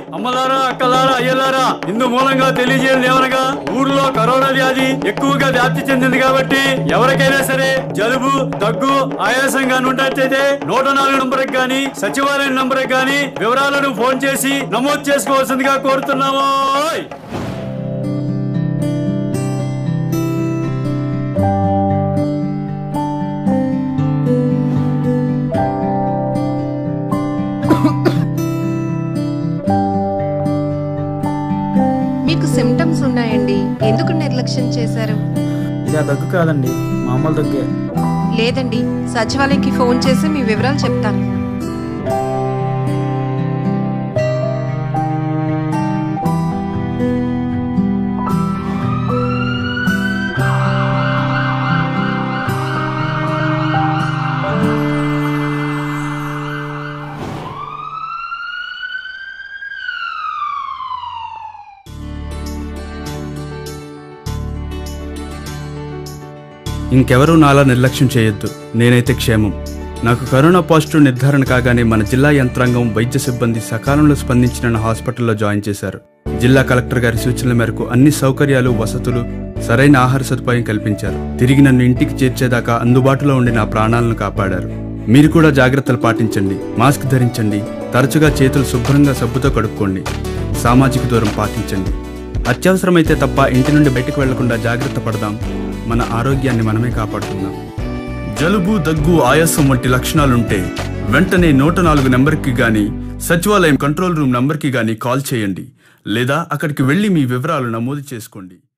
అమ్మలారా అక్కలారా అయ్యలారా ఇందు మూలంగా తెలియజేయడం ఏమనగా ఊర్లో కరోనా వ్యాధి ఎక్కువగా వ్యాప్తి చెందింది కాబట్టి ఎవరికైనా సరే జలుబు దగ్గు ఆయాసంగా ఉన్నట్టయితే నూట నాలుగు నంబర్ గాని సచివాలయం నంబర్ గాని వివరాలను ఫోన్ చేసి నమోదు చేసుకోవాల్సిందిగా కోరుతున్నాము మీకు సిమ్టమ్స్ ఉన్నాయండి ఎందుకు నిర్లక్ష్యం చేశారు ఇది ఆ దగ్గు కాదండి మామూలు దగ్గే లేదండి సచివాలయంకి ఫోన్ చేసి మీ వివరాలు చెప్తాను ఇంకెవరూ నాలా నిర్లక్ష్యం చేయొద్దు నేనైతే క్షేమం నాకు కరోనా పాజిటివ్ నిర్ధారణ కాగానే మన జిల్లా యంత్రాంగం వైద్య సిబ్బంది సకాలంలో స్పందించి నన్ను హాస్పిటల్లో జాయిన్ చేశారు జిల్లా కలెక్టర్ గారి సూచనల మేరకు అన్ని సౌకర్యాలు వసతులు సరైన ఆహార సదుపాయం కల్పించారు తిరిగి నన్ను ఇంటికి చేర్చేదాకా అందుబాటులో ఉండి నా ప్రాణాలను కాపాడారు మీరు కూడా జాగ్రత్తలు పాటించండి మాస్క్ ధరించండి తరచుగా చేతులు శుభ్రంగా సబ్బుతో కడుక్కోండి సామాజిక దూరం పాటించండి అత్యవసరమైతే తప్ప ఇంటి నుండి బయటకు వెళ్లకుండా జాగ్రత్త పడదాం మన ఆరోగ్యాన్ని మనమే కాపాడుకుందాం జలుబు దగ్గు ఆయాసం వంటి లక్షణాలుంటే వెంటనే నూట నాలుగు నెంబర్కి గాని సచివాలయం కంట్రోల్ రూమ్ నంబర్కి గాని కాల్ చేయండి లేదా అక్కడికి వెళ్లి మీ వివరాలు నమోదు చేసుకోండి